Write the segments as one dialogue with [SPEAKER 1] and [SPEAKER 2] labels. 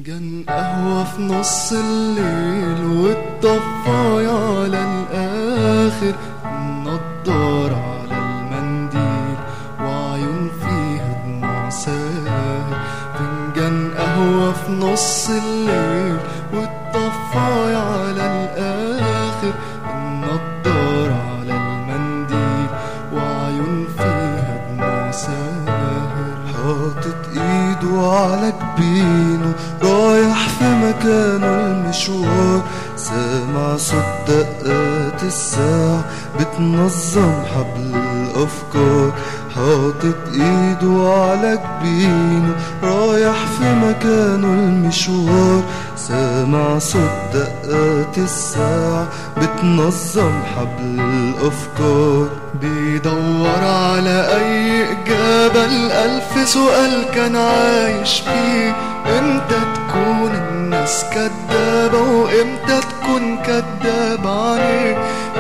[SPEAKER 1] فنجان قهوة في نص الليل والطفاية على الآخر النضارة على المنديل وعيون فيها دموع ساهر فنجان قهوة في نص الليل والطفاية على الآخر النضارة على المنديل وعيون فيها دموع ساهر
[SPEAKER 2] حاطط ايده على جبينه رايح في مكانه المشوار سامع صوت دقات الساعة بتنظم حبل الأفكار حاطط ايده على جبينه رايح في مكانه المشوار سامع صوت دقات الساعة بتنظم حبل الأفكار
[SPEAKER 1] بيدور على أي إجابة لألف سؤال كان عايش فيه إمتى تكون الناس كدابة وإمتى تكون كداب عليه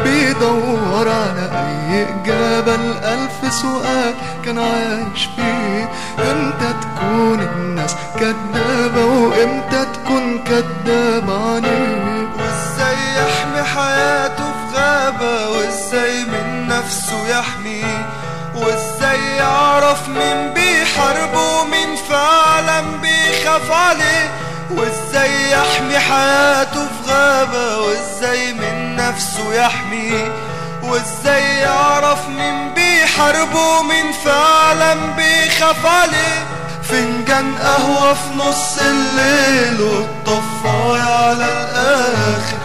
[SPEAKER 1] بيدور على أي إجابة لألف سؤال كان عايش فيه إمتى تكون الناس كدابة وإمتى تكون كداب عليه
[SPEAKER 2] وازاي يحمي حياته في غابة وازاي من نفسه يحميه وازاي يعرف مين بيحاربه ومين فعلا بيخاف عليه وازاي يحمي حياته في غابة وازاي من نفسه يحميه وازاي يعرف مين بيحاربه ومين فعلا بيخاف عليه فنجان قهوة في نص الليل والطفاية على الآخر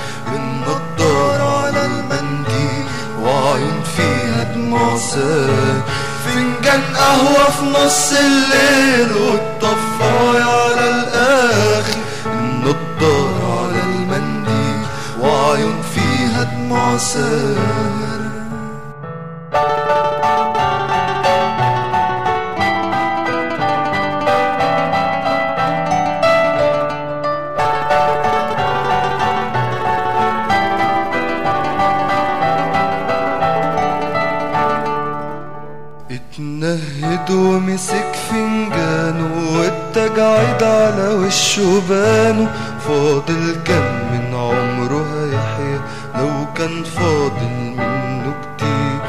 [SPEAKER 2] بالنضارة على المنديل وعيون فيها دموع سال فنجان قهوة في نص الليل والطفاية على الآخر النضارة على المنديل وعيون فيها دموع سال اتنهد ومسك فنجانه واتجعد على وشه بانه فاضل كم من عمره هيحيا لو كان فاضل منه كتير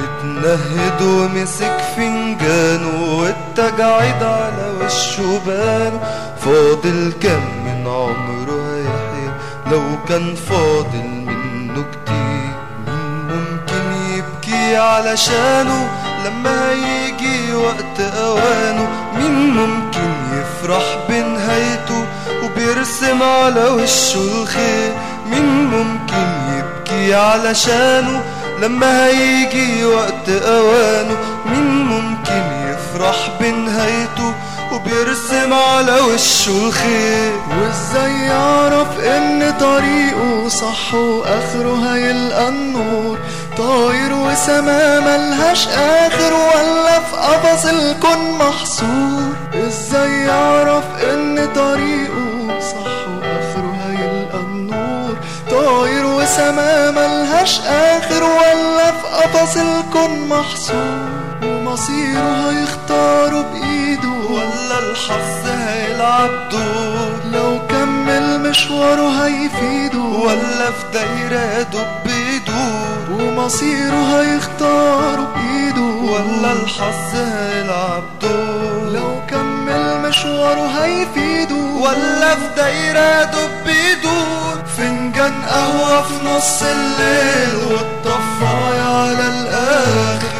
[SPEAKER 2] اتنهد ومسك فنجانه واتجعد على وشه بانه فاضل كم من عمره هيحيا لو كان فاضل منه كتير مين ممكن يبكي علشانه لما هيجي وقت اوانه مين ممكن يفرح بنهايته وبيرسم على وشه الخير مين ممكن يبكي علشانه لما هيجي وقت اوانه مين ممكن يفرح بنهايته وبيرسم على وشه الخير
[SPEAKER 1] وازاي يعرف ان طريقه صح واخره هيلقى النور طاير وسما ملهاش اخر ولا في قفص الكون محصور ازاي يعرف ان طريقه صح واخره هيلقى النور طاير وسما ملهاش اخر ولا في قفص الكون محصور ومصيره هيختاره بايده
[SPEAKER 2] ولا الحظ هيلعب دور
[SPEAKER 1] لو كمل مشواره هيفيده
[SPEAKER 2] ولا في دايرة دب يدور
[SPEAKER 1] ومصيره هيختاره بإيده
[SPEAKER 2] ولا الحظ هيلعب دور
[SPEAKER 1] لو كمل مشواره هيفيده
[SPEAKER 2] ولا في دايرة دب يدور
[SPEAKER 1] فنجان قهوة في نص الليل والطفاية على الآخر